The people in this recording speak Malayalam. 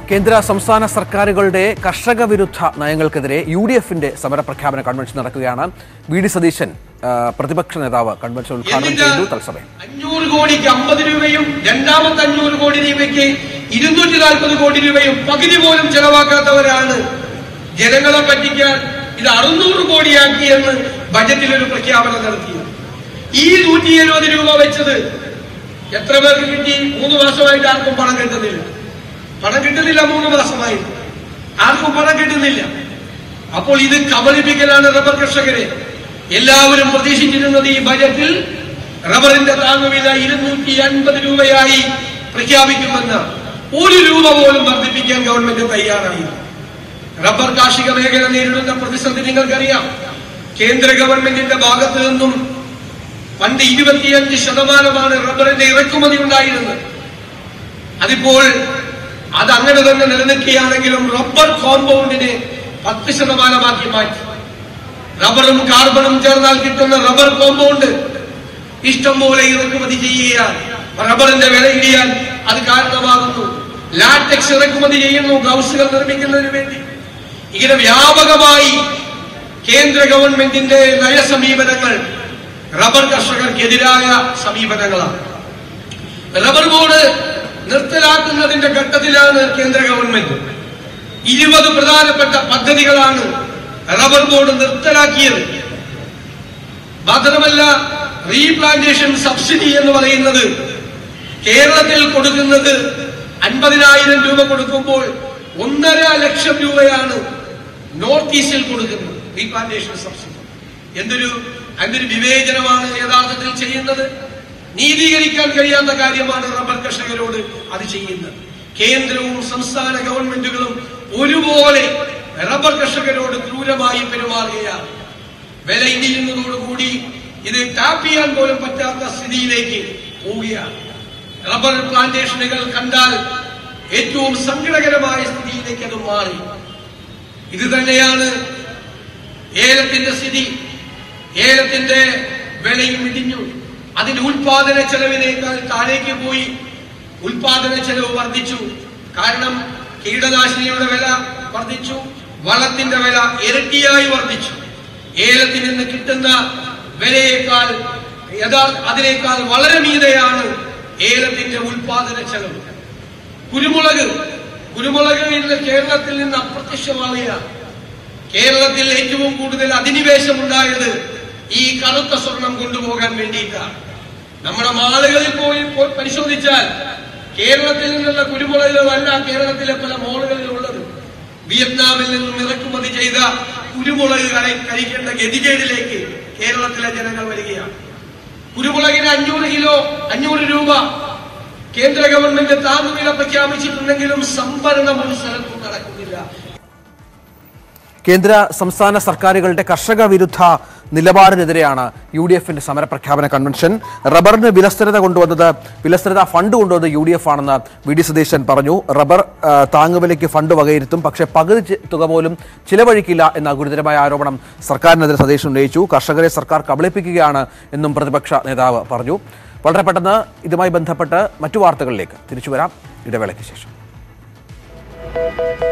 കേന്ദ്ര സംസ്ഥാന സർക്കാരുകളുടെ കർഷക വിരുദ്ധ നയങ്ങൾക്കെതിരെ യു ഡി എഫിന്റെ സമരപ്രഖ്യാപന കൺവെൻഷൻ നടക്കുകയാണ് വി ഡി സതീശൻ ആ, പ്രതിപക്ഷ നേതാവ് കൺവെൻഷൻ ഉദ്ഘാടനം എന്നിട്ട് ചെയ്തു തത്സമയം അഞ്ഞൂറ് കോടിക്ക് അമ്പത് രൂപയും രണ്ടാമത്തെ അഞ്ഞൂറ് കോടി രൂപയ്ക്ക് ഇരുന്നൂറ്റി നാൽപ്പത് കോടി രൂപയും പകുതി പോലും ചെലവാക്കാത്തവരാണ് ജനങ്ങളെ പറ്റിക്കാൻ ഇത് അറുന്നൂറ് കോടിയാക്കി എന്ന് ബജറ്റിൽ ഒരു പ്രഖ്യാപനം നടത്തി ഈ നൂറ്റി എഴുപത് രൂപ വെച്ചത് എത്ര പേർക്ക് കിട്ടി മൂന്ന് മാസമായിട്ട് ആർക്കും പണം കിട്ടുന്നില്ല പണം കിട്ടുന്നില്ല മൂന്ന് മാസമായി ആർക്കും പണം കിട്ടുന്നില്ല അപ്പോൾ ഇത് കബളിപ്പിക്കലാണ് റബ്ബർ കർഷകരെ എല്ലാവരും പ്രതീക്ഷിച്ചിരുന്നത് ഈ ബജറ്റിൽ റബ്ബറിന്റെ താങ്ങുവില ഇരുന്നൂറ്റി അൻപത് രൂപയായി പ്രഖ്യാപിക്കുമെന്ന് ഒരു രൂപ പോലും വർദ്ധിപ്പിക്കാൻ ഗവൺമെന്റ് തയ്യാറായി റബ്ബർ കാർഷിക മേഖല നേരിടുന്ന പ്രതിസന്ധി നിങ്ങൾക്കറിയാം കേന്ദ്ര ഗവൺമെന്റിന്റെ ഭാഗത്തു നിന്നും പണ്ട് ഇരുപത്തിയഞ്ച് ശതമാനമാണ് റബ്ബറിന്റെ ഇറക്കുമതി ഉണ്ടായിരുന്നത് അതിപ്പോൾ അത് അങ്ങനെ തന്നെ നിലനിൽക്കുകയാണെങ്കിലും റബ്ബർ കോമ്പൗണ്ടിനെ പത്ത് ശതമാനമാക്കി മാറ്റി റബ്ബറും കാർബണും ചേർന്നാൽ കിട്ടുന്ന റബ്ബർ കോമ്പൗണ്ട് ഇഷ്ടം പോലെ ഇറക്കുമതി ചെയ്യുകയാണ് റബ്ബറിന്റെ വില ഇടിയാൻ അത് കാരണമാകുന്നു ലാറ്റക്സ് ഇറക്കുമതി ചെയ്യുന്നു ഗ്ലൗസുകൾ നിർമ്മിക്കുന്നതിന് വേണ്ടി ഇങ്ങനെ വ്യാപകമായി കേന്ദ്ര ഗവൺമെന്റിന്റെ നയസമീപനങ്ങൾ റബ്ബർ കർഷകർക്കെതിരായ സമീപനങ്ങളാണ് റബ്ബർ ബോർഡ് നിർത്തലാക്കുന്നതിന്റെ ഘട്ടത്തിലാണ് കേന്ദ്ര ഗവൺമെന്റ് ഇരുപത് പ്രധാനപ്പെട്ട പദ്ധതികളാണ് റബ്ബർ ബോർഡ് നിർത്തലാക്കിയത് മാത്രമല്ല റീപ്ലാന്റേഷൻ സബ്സിഡി എന്ന് പറയുന്നത് കേരളത്തിൽ കൊടുക്കുന്നത് അൻപതിനായിരം രൂപ കൊടുക്കുമ്പോൾ ഒന്നര ലക്ഷം രൂപയാണ് നോർത്ത് ഈസ്റ്റിൽ കൊടുക്കുന്നത് റീപ്ലാന്റേഷൻ സബ്സിഡി എന്തൊരു എന്തൊരു വിവേചനമാണ് യഥാർത്ഥത്തിൽ ചെയ്യുന്നത് നീതീകരിക്കാൻ കഴിയാത്ത കാര്യമാണ് റബ്ബർ കർഷകരോട് അത് ചെയ്യുന്നത് കേന്ദ്രവും സംസ്ഥാന ഗവൺമെന്റുകളും ഒരുപോലെ റബ്ബർ കർഷകരോട് ക്രൂരമായി പെരുമാറുകയാണ് വില ഇടിയുന്നതോടുകൂടി ഇത് ടാപ്പ് ചെയ്യാൻ പോലും പറ്റാത്ത സ്ഥിതിയിലേക്ക് പോവുകയാണ് റബ്ബർ പ്ലാന്റേഷനുകൾ കണ്ടാൽ ഏറ്റവും സങ്കടകരമായ സ്ഥിതിയിലേക്ക് അത് മാറി ഇത് തന്നെയാണ് ഏലത്തിന്റെ സ്ഥിതി ഏലത്തിന്റെ വിലയും ഇടിഞ്ഞു അതിന്റെ ഉൽപാദന ചെലവിനേക്കാൾ താഴേക്ക് പോയി ഉൽപാദന ചെലവ് വർദ്ധിച്ചു കാരണം കീടനാശിനിയുടെ വില വർദ്ധിച്ചു വളത്തിന്റെ വില ഇരട്ടിയായി വർദ്ധിച്ചു ഏലത്തിൽ നിന്ന് കിട്ടുന്ന വിലയേക്കാൾ യഥാർത്ഥ അതിനേക്കാൾ വളരെ മീതെയാണ് ഏലത്തിന്റെ ഉൽപാദന ചെലവ് കുരുമുളക് കുരുമുളക് ഇന്ന് കേരളത്തിൽ നിന്ന് അപ്രത്യക്ഷമാവുകയാണ് കേരളത്തിൽ ഏറ്റവും കൂടുതൽ അധിനിവേശം ഉണ്ടായത് ഈ കറുത്ത സ്വർണം കൊണ്ടുപോകാൻ വേണ്ടിയിട്ടാണ് നമ്മുടെ മാളുകളിൽ പോയി പോ- പരിശോധിച്ചാൽ കേരളത്തിൽ നിന്നുള്ള കുരുമുളകുകളല്ല കേരളത്തിലെ പല മോളുകളിൽ ഉള്ളത് വിയറ്റ്നാമിൽ നിന്നും ഇറക്കുമതി ചെയ്ത കുരുമുളക് കഴി- കഴിക്കേണ്ട ഗതികേടിലേക്ക് കേരളത്തിലെ ജനങ്ങൾ വരികയാണ് കുരുമുളകിന് അഞ്ഞൂറ് കിലോ അഞ്ഞൂറ് രൂപ കേന്ദ്ര ഗവൺമെന്റ് താങ്ങുവില പ്രഖ്യാപിച്ചിട്ടുണ്ടെങ്കിലും സംഭരണം ഒരു സ്ഥലത്തും നടക്കുന്നില്ല കേന്ദ്ര സംസ്ഥാന സർക്കാരുകളുടെ കർഷക വിരുദ്ധ നിലപാടിനെതിരെയാണ് യു ഡി എഫിന്റെ സമരപ്രഖ്യാപന കൺവെൻഷൻ റബ്ബറിന് വിലസ്ഥിരത കൊണ്ടുവന്നത് വിലസ്ഥിരത ഫണ്ട് കൊണ്ടുവന്നത് യു ഡി എഫ് ആണെന്ന് വി ഡി സതീശൻ പറഞ്ഞു റബ്ബർ ആ, താങ്ങുവിലയ്ക്ക് ഫണ്ട് വകയിരുത്തും പക്ഷേ പകുതി ചി- തുക പോലും ചിലവഴിക്കില്ല എന്ന ഗുരുതരമായ ആരോപണം സർക്കാരിനെതിരെ സതീശൻ ഉന്നയിച്ചു കർഷകരെ സർക്കാർ കബളിപ്പിക്കുകയാണ് എന്നും പ്രതിപക്ഷ നേതാവ് പറഞ്ഞു വളരെ പെട്ടെന്ന് ഇതുമായി ബന്ധപ്പെട്ട് മറ്റു വാർത്തകളിലേക്ക് തിരിച്ചു വരാം ഇടവേളയ്ക്ക് ശേഷം